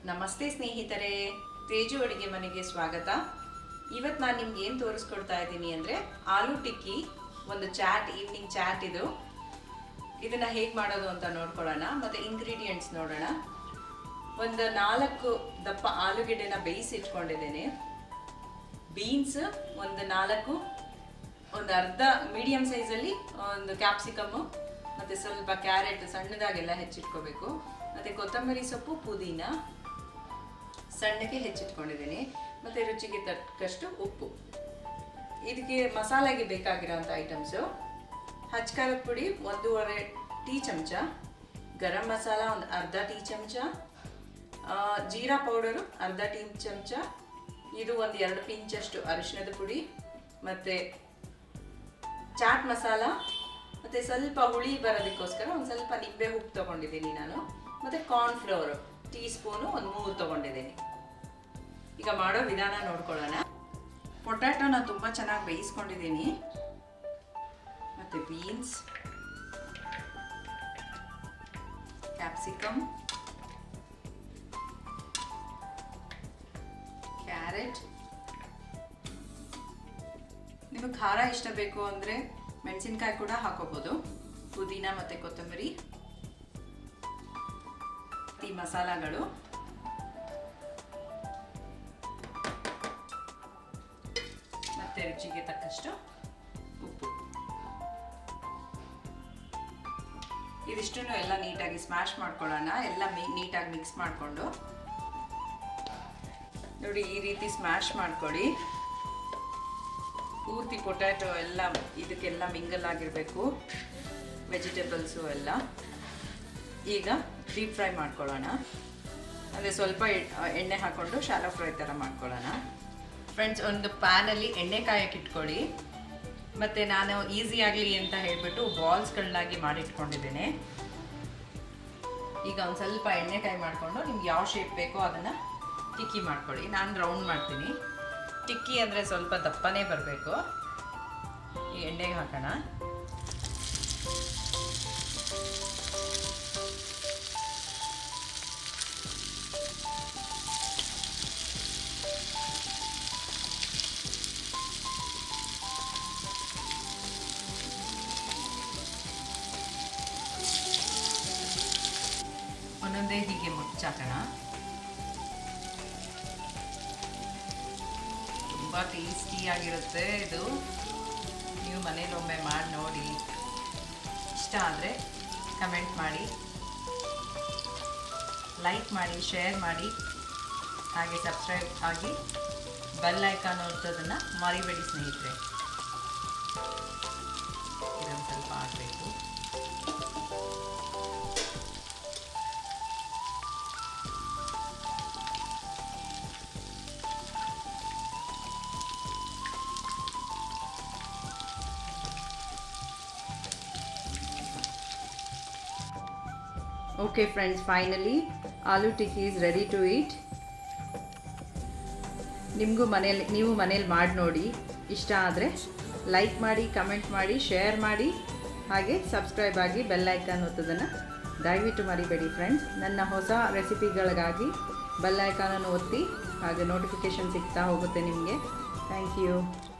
ನಮಸ್ತೆ ಸ್ನೇಹಿತರೆ ತೇಜು ಅಡುಗೆ ಮನೆಗೆ ಸ್ವಾಗತ ಇವತ್ತು ನಾನು ನಿಮ್ಗೆ ಏನು ತೋರಿಸ್ಕೊಡ್ತಾ ಇದ್ದೀನಿ ಅಂದರೆ ಆಲೂ ಟಿಕ್ಕಿ ಒಂದು ಚಾಟ್ ಈವ್ನಿಂಗ್ ಚಾಟ್ ಇದು ಇದನ್ನು ಹೇಗೆ ಮಾಡೋದು ಅಂತ ನೋಡ್ಕೊಳ್ಳೋಣ ಮತ್ತು ಇಂಗ್ರೀಡಿಯೆಂಟ್ಸ್ ನೋಡೋಣ ಒಂದು ನಾಲ್ಕು ದಪ್ಪ ಆಲೂಗೆಡ್ಡೆನ ಬೇಯಿಸಿ ಇಟ್ಕೊಂಡಿದ್ದೇನೆ ಬೀನ್ಸ್ ಒಂದು ನಾಲ್ಕು ಒಂದು ಅರ್ಧ ಮೀಡಿಯಮ್ ಸೈಜಲ್ಲಿ ಒಂದು ಕ್ಯಾಪ್ಸಿಕಮ್ಮು ಮತ್ತು ಸ್ವಲ್ಪ ಕ್ಯಾರೆಟ್ ಸಣ್ಣದಾಗೆಲ್ಲ ಹೆಚ್ಚಿಟ್ಕೋಬೇಕು ಮತ್ತು ಕೊತ್ತಂಬರಿ ಸೊಪ್ಪು ಪುದೀನ ಸಣ್ಣಗೆ ಹೆಚ್ಚಿಟ್ಕೊಂಡಿದ್ದೀನಿ ಮತ್ತು ರುಚಿಗೆ ತಕ್ಕಷ್ಟು ಉಪ್ಪು ಇದಕ್ಕೆ ಮಸಾಲೆಗೆ ಬೇಕಾಗಿರೋಂಥ ಐಟಮ್ಸು ಹಚ್ಕಾರದ ಪುಡಿ ಒಂದೂವರೆ ಟೀ ಚಮಚ ಗರಂ ಮಸಾಲ ಒಂದು ಅರ್ಧ ಟೀ ಚಮಚ ಜೀರಾ ಪೌಡರು ಅರ್ಧ ಟೀ ಚಮಚ ಇದು ಒಂದು ಎರಡು ಪಿಂಚಷ್ಟು ಅರಿಶಿಣದ ಪುಡಿ ಮತ್ತು ಚಾಟ್ ಮಸಾಲ ಮತ್ತು ಸ್ವಲ್ಪ ಹುಳಿ ಬರೋದಕ್ಕೋಸ್ಕರ ಒಂದು ಸ್ವಲ್ಪ ನಿಂಬೆ ಉಪ್ಪು ತೊಗೊಂಡಿದ್ದೀನಿ ನಾನು ಮತ್ತು ಕಾರ್ನ್ಫ್ಲವರು ಟೀ ಸ್ಪೂನು ಒಂದು ಮೂರು ತೊಗೊಂಡಿದ್ದೀನಿ ಈಗ ಮಾಡೋ ವಿಧಾನ ನೋಡ್ಕೊಳ್ಳೋಣ ಪೊಟ್ಯಾಟೋನ ತುಂಬ ಚೆನ್ನಾಗಿ ಬೇಯಿಸ್ಕೊಂಡಿದ್ದೀನಿ ಮತ್ತು ಬೀನ್ಸ್ ಕ್ಯಾಪ್ಸಿಕಮ್ ಕ್ಯಾರೆಟ್ ನಿಮಗೆ ಖಾರ ಇಷ್ಟ ಬೇಕು ಅಂದರೆ ಮೆಣಸಿನ್ಕಾಯಿ ಕೂಡ ಹಾಕೋಬೋದು ಪುದೀನ ಮತ್ತು ಕೊತ್ತಂಬರಿ ಈ ಮಸಾಲಗಳು ಮತ್ತು ರುಚಿಗೆ ತಕ್ಕಷ್ಟು ಉಪ್ಪು ಇದಿಷ್ಟನ್ನು ಎಲ್ಲ ನೀಟಾಗಿ ಸ್ಮ್ಯಾಶ್ ಮಾಡ್ಕೊಳ್ಳೋಣ ಎಲ್ಲ ಮೀ ನೀಟಾಗಿ ಮಿಕ್ಸ್ ಮಾಡಿಕೊಂಡು ನೋಡಿ ಈ ರೀತಿ ಸ್ಮ್ಯಾಶ್ ಮಾಡ್ಕೊಳ್ಳಿ ಪೂರ್ತಿ ಪೊಟ್ಯಾಟೊ ಎಲ್ಲ ಇದಕ್ಕೆಲ್ಲ ಮಿಂಗಲ್ ಆಗಿರಬೇಕು ವೆಜಿಟೇಬಲ್ಸು ಎಲ್ಲ ಈಗ ಡೀಪ್ ಫ್ರೈ ಮಾಡ್ಕೊಳ್ಳೋಣ ಅಂದರೆ ಸ್ವಲ್ಪ ಎಣ್ಣೆ ಹಾಕ್ಕೊಂಡು ಶಾಲೋ ಫ್ರೈ ಥರ ಮಾಡ್ಕೊಳ್ಳೋಣ ಫ್ರೆಂಡ್ಸ್ ಒಂದು ಪ್ಯಾನಲ್ಲಿ ಎಣ್ಣೆ ಕಾಯಕ್ಕೆ ಇಟ್ಕೊಳ್ಳಿ ಮತ್ತು ನಾನು ಈಸಿ ಆಗಲಿ ಅಂತ ಹೇಳಿಬಿಟ್ಟು ಬಾಲ್ಸ್ಗಳನ್ನಾಗಿ ಮಾಡಿಟ್ಕೊಂಡಿದ್ದೇನೆ ಈಗ ಒಂದು ಸ್ವಲ್ಪ ಎಣ್ಣೆಕಾಯಿ ಮಾಡಿಕೊಂಡು ನಿಮ್ಗೆ ಯಾವ ಶೇಪ್ ಬೇಕೋ ಅದನ್ನು ಟಿಕ್ಕಿ ಮಾಡ್ಕೊಳ್ಳಿ ನಾನು ರೌಂಡ್ ಮಾಡ್ತೀನಿ ಟಿಕ್ಕಿ ಅಂದರೆ ಸ್ವಲ್ಪ ದಪ್ಪನೇ ಬರಬೇಕು ಈ ಎಣ್ಣೆಗೆ ಹಾಕೋಣ ಒಂದೊಂದೇ ಹೀಗೆ ಮುಚ್ಚಾಕೋಣ ತುಂಬ ಟೇಸ್ಟಿಯಾಗಿರುತ್ತೆ ಇದು ನೀವು ಮನೇಲಿ ಒಮ್ಮೆ ಮಾಡಿ ನೋಡಿ ಇಷ್ಟ ಆದರೆ ಕಮೆಂಟ್ ಮಾಡಿ ಲೈಕ್ ಮಾಡಿ ಶೇರ್ ಮಾಡಿ ಹಾಗೆ ಸಬ್ಸ್ಕ್ರೈಬ್ ಆಗಿ ಬೆಲ್ ಐಕಾನ್ ನೋಡ್ತೋದನ್ನು ಮರಿಬೇಡಿ ಸ್ನೇಹಿತರೆ ಇದೊಂದು ಸ್ವಲ್ಪ ಆಗಬೇಕು okay friends finally aloo tikki is ready to eat ನಿಮಗೂ ಮನೇಲಿ ನೀವು ಮನೇಲಿ ಮಾಡಿ ನೋಡಿ ಇಷ್ಟ ಆದರೆ ಲೈಕ್ ಮಾಡಿ ಕಮೆಂಟ್ ಮಾಡಿ ಶೇರ್ ಮಾಡಿ ಹಾಗೆ ಸಬ್ಸ್ಕ್ರೈಬ್ ಆಗಿ ಬೆಲ್ ಐಕಾನ್ ಒತ್ತೋದನ್ನು ದಯವಿಟ್ಟು ಮರಿಬೇಡಿ ಫ್ರೆಂಡ್ಸ್ ನನ್ನ ಹೊಸ ರೆಸಿಪಿಗಳಿಗಾಗಿ ಬೆಲ್ ಐಕಾನನ್ನು ಒತ್ತಿ ಹಾಗೆ ನೋಟಿಫಿಕೇಷನ್ ಸಿಗ್ತಾ ಹೋಗುತ್ತೆ ನಿಮಗೆ ಥ್ಯಾಂಕ್ ಯು